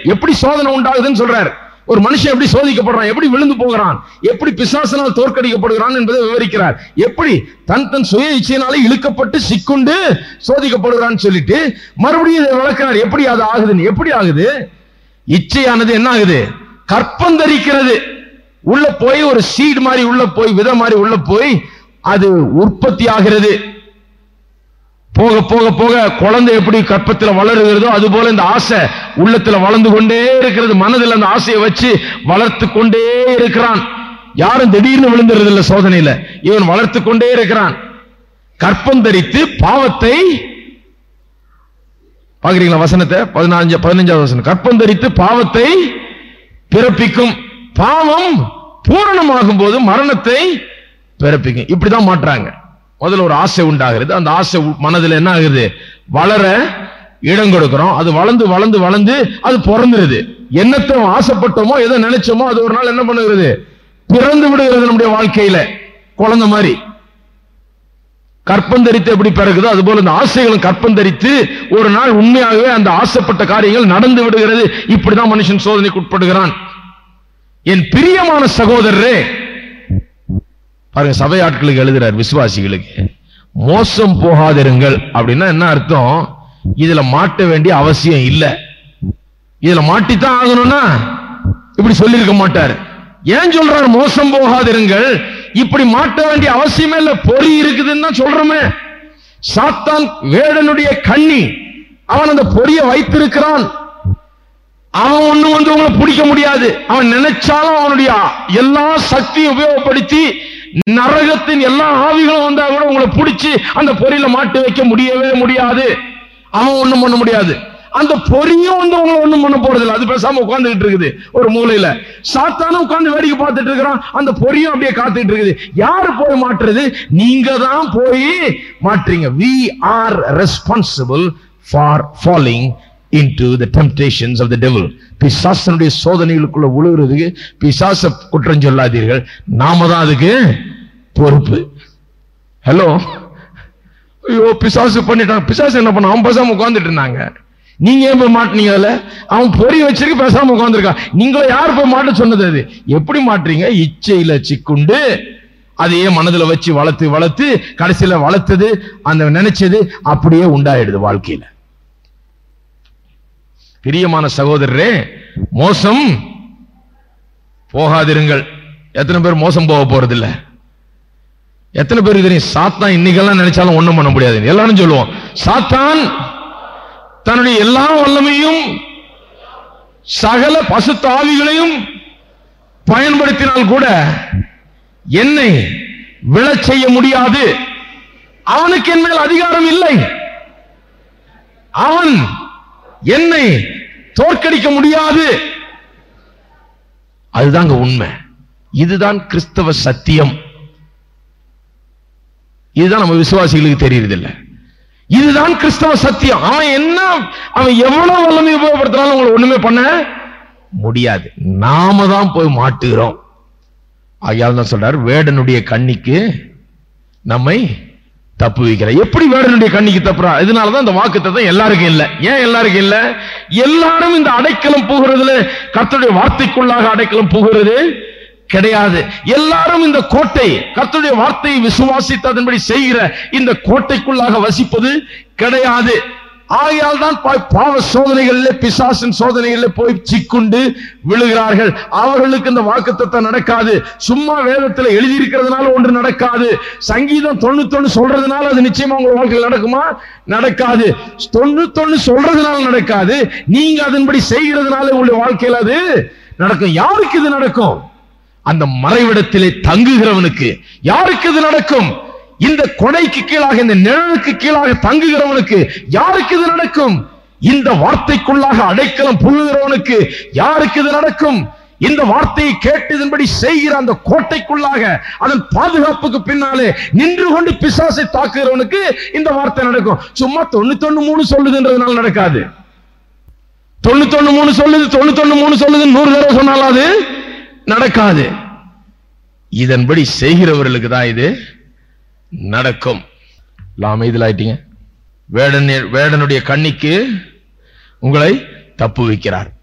எப்படி சோதனை உண்டாகுதுன்னு சொல்றாரு ஒரு மனுஷன் எப்படி சோதிக்கப்படுறான் எப்படி விழுந்து போகிறான் எப்படி பிசாசனால் தோற்கடிக்கப்படுகிறான் என்பதை விவரிக்கிறார் எப்படி தன் தன் சுய இச்சையினாலே இழுக்கப்பட்டு சிக்குண்டு சோதிக்கப்படுகிறான்னு சொல்லிட்டு மறுபடியும் இதை விளக்குறார் எப்படி அது ஆகுதுன்னு எப்படி ஆகுது இச்சையானது என்ன ஆகுது கற்பந்தரிக்கிறது உள்ள போய் ஒரு சீடு மாதிரி உள்ள போய் விதை மாதிரி உள்ள போய் அது உற்பத்தி ஆகிறது போக போக போக குழந்தை எப்படி கற்பத்துல வளருகிறதோ அது போல இந்த ஆசை உள்ளத்துல வளர்ந்து கொண்டே இருக்கிறது மனதில் அந்த ஆசையை வச்சு வளர்த்து கொண்டே இருக்கிறான் யாரும் திடீர்னு விழுந்துறது இல்ல சோதனையில இவன் வளர்த்து கொண்டே இருக்கிறான் கற்பம் தரித்து பாவத்தை பாக்குறீங்களா வசனத்தை பதினஞ்சு பதினஞ்சாவது வசனம் கற்பம் தரித்து பாவத்தை பிறப்பிக்கும் பாவம் பூரணமாகும் போது மரணத்தை பிறப்பிக்கும் இப்படிதான் மாற்றாங்க முதல்ல ஒரு ஆசை உண்டாகிறது அந்த ஆசை உ- மனதுல என்ன ஆகுது வளர இடம் கொடுக்கிறோம் அது வளர்ந்து வளர்ந்து வளர்ந்து அது பிறந்துருது என்னத்தை ஆசைப்பட்டோமோ எதை நினைச்சோமோ அது ஒரு நாள் என்ன பண்ணுகிறது பிறந்து விடுகிறது நம்முடைய வாழ்க்கையில குழந்தை மாதிரி கற்பந்தரித்து எப்படி பிறகுதோ அதுபோல இந்த ஆசைகளும் கற்பந்தரித்து ஒரு நாள் உண்மையாகவே அந்த ஆசைப்பட்ட காரியங்கள் நடந்து விடுகிறது இப்படிதான் மனுஷன் சோதனைக்கு உட்படுகிறான் என் பிரியமான சகோதரரே பாருங்க சபை ஆட்களுக்கு எழுதுறார் விசுவாசிகளுக்கு மோசம் போகாதிருங்கள் அப்படின்னா என்ன அர்த்தம் இதுல மாட்ட வேண்டிய அவசியம் இல்ல இதுல மாட்டித்தான் ஆகணும்னா இப்படி சொல்லியிருக்க மாட்டார் ஏன் சொல்றார் மோசம் போகாதிருங்கள் இப்படி மாட்ட வேண்டிய அவசியமே இல்ல பொறி இருக்குதுன்னு தான் சொல்றோமே சாத்தான் வேடனுடைய கண்ணி அவன் அந்த பொறியை வைத்திருக்கிறான் அவன் ஒண்ணும் வந்து உங்களை பிடிக்க முடியாது அவன் நினைச்சாலும் அவனுடைய எல்லா சக்தியும் உபயோகப்படுத்தி நரகத்தின் எல்லா ஆவிகளும் வந்தா கூட உங்களை பிடிச்சி அந்த பொறியில மாட்டி வைக்க முடியவே முடியாது அவன் ஒண்ணும் பண்ண முடியாது அந்த பொறியும் வந்து உங்களை ஒண்ணும் பண்ண போறது இல்ல அது பேசாம உட்கார்ந்துகிட்டு இருக்குது ஒரு மூலையில சாத்தானும் உட்கார்ந்து வேடிக்கை பார்த்துட்டு இருக்கிறான் அந்த பொறியும் அப்படியே காத்துட்டு இருக்குது யாரு போய் மாற்றுறது நீங்க தான் போய் மாற்றீங்க we are responsible for falling into the temptations of the devil பிசாசனுடைய சோதனைகளுக்குள்ள விழுகிறதுக்கு பிசாச குற்றம் சொல்லாதீர்கள் நாம தான் அதுக்கு பொறுப்பு ஹலோ ஐயோ பிசாசு பண்ணிட்டான் பிசாசு என்ன பண்ண அவன் பேசாம உட்கார்ந்துட்டு இருந்தாங்க நீங்க ஏன் போய் மாட்டினீங்க அதுல அவன் பொறி வச்சிருக்கு பேசாம உட்கார்ந்துருக்கான் நீங்களும் யார் போய் மாட்ட சொன்னது அது எப்படி மாட்டுறீங்க இச்சையில சிக்குண்டு அதையே மனதுல வச்சு வளர்த்து வளர்த்து கடைசியில வளர்த்தது அந்த நினைச்சது அப்படியே உண்டாயிடுது வாழ்க்கையில பிரியமான சகோதரரே மோசம் போகாதிருங்கள் எத்தனை பேர் மோசம் போக போறதில்ல எத்தனை பேருக்கு தெரியும் சாத்தான் இன்னைக்கெல்லாம் நினைச்சாலும் ஒண்ணும் பண்ண முடியாது எல்லாரும் சொல்லுவோம் சாத்தான் தன்னுடைய எல்லா வல்லமையும் சகல பசுத்தாவிகளையும் பயன்படுத்தினால் கூட என்னை விழச் செய்ய முடியாது அவனுக்கு என் மேல் அதிகாரம் இல்லை அவன் என்னை தோற்கடிக்க முடியாது அதுதாங்க உண்மை இதுதான் கிறிஸ்தவ சத்தியம் இதுதான் நம்ம விசுவாசிகளுக்கு தெரியறதில்ல இதுதான் கிறிஸ்தவ சத்தியம் அவன் என்ன அவன் எவ்வளவு வல்லமை உபயோகப்படுத்தினாலும் உங்களை ஒண்ணுமே பண்ண முடியாது நாம தான் போய் மாட்டுகிறோம் ஆகையால் தான் சொல்றார் வேடனுடைய கண்ணிக்கு நம்மை தப்பு வைக்கிறார் எப்படி வேடனுடைய கண்ணிக்கு தப்புறா இதனாலதான் இந்த வாக்குத்தத்தம் எல்லாருக்கும் இல்ல ஏன் எல்லாருக்கும் இல்ல எல்லாரும் இந்த அடைக்கலம் புகிறதுல கர்த்தருடைய வார்த்தைக்குள்ளாக அடைக்கலம் புகிறது கிடையாது எல்லாரும் இந்த கோட்டை கர்த்தருடைய வார்த்தையை விசுவாசித்து அதன்படி செய்கிற இந்த கோட்டைக்குள்ளாக வசிப்பது கிடையாது ஆகையால் தான் பாய் பாவ சோதனைகளிலே பிசாசின் சோதனைகளிலே போய் சிக்குண்டு விழுகிறார்கள் அவர்களுக்கு இந்த வாக்குத்தத்தம் நடக்காது சும்மா வேதத்துல எழுதியிருக்கிறதுனால ஒன்று நடக்காது சங்கீதம் தொண்ணூத்தொன்னு சொல்றதுனால அது நிச்சயமா உங்க வாழ்க்கையில் நடக்குமா நடக்காது தொண்ணூத்தொன்னு சொல்றதுனால நடக்காது நீங்க அதன்படி செய்கிறதுனால உங்களுடைய வாழ்க்கையில் அது நடக்கும் யாருக்கு இது நடக்கும் அந்த மறைவிடத்திலே தங்குகிறவனுக்கு யாருக்கு இது நடக்கும் இந்த கொடைக்கு கீழாக இந்த நிழலுக்கு கீழாக தங்குகிறவனுக்கு யாருக்கு இது நடக்கும் இந்த வார்த்தைக்குள்ளாக அடைக்கலம் புல்லுகிறவனுக்கு யாருக்கு இது நடக்கும் இந்த வார்த்தையை கேட்டதன்படி செய்கிற அந்த கோட்டைக்குள்ளாக அதன் பாதுகாப்புக்கு பின்னாலே நின்று கொண்டு பிசாசை தாக்குகிறவனுக்கு இந்த வார்த்தை நடக்கும் சும்மா தொண்ணூத்தொன்னு மூணு சொல்லுதுன்றதுனால நடக்காது தொண்ணூத்தொன்னு மூணு சொல்லுது தொண்ணூத்தொன்னு மூணு சொல்லுது நூறு தடவை சொன்னாலும் அது நடக்காது இதன்படி செய்கிறவர்களுக்கு தான் இது நடக்கும் எல்லாம் அமைதியில் ஆயிட்டீங்க வேடன் வேடனுடைய கண்ணிக்கு உங்களை தப்பு வைக்கிறார்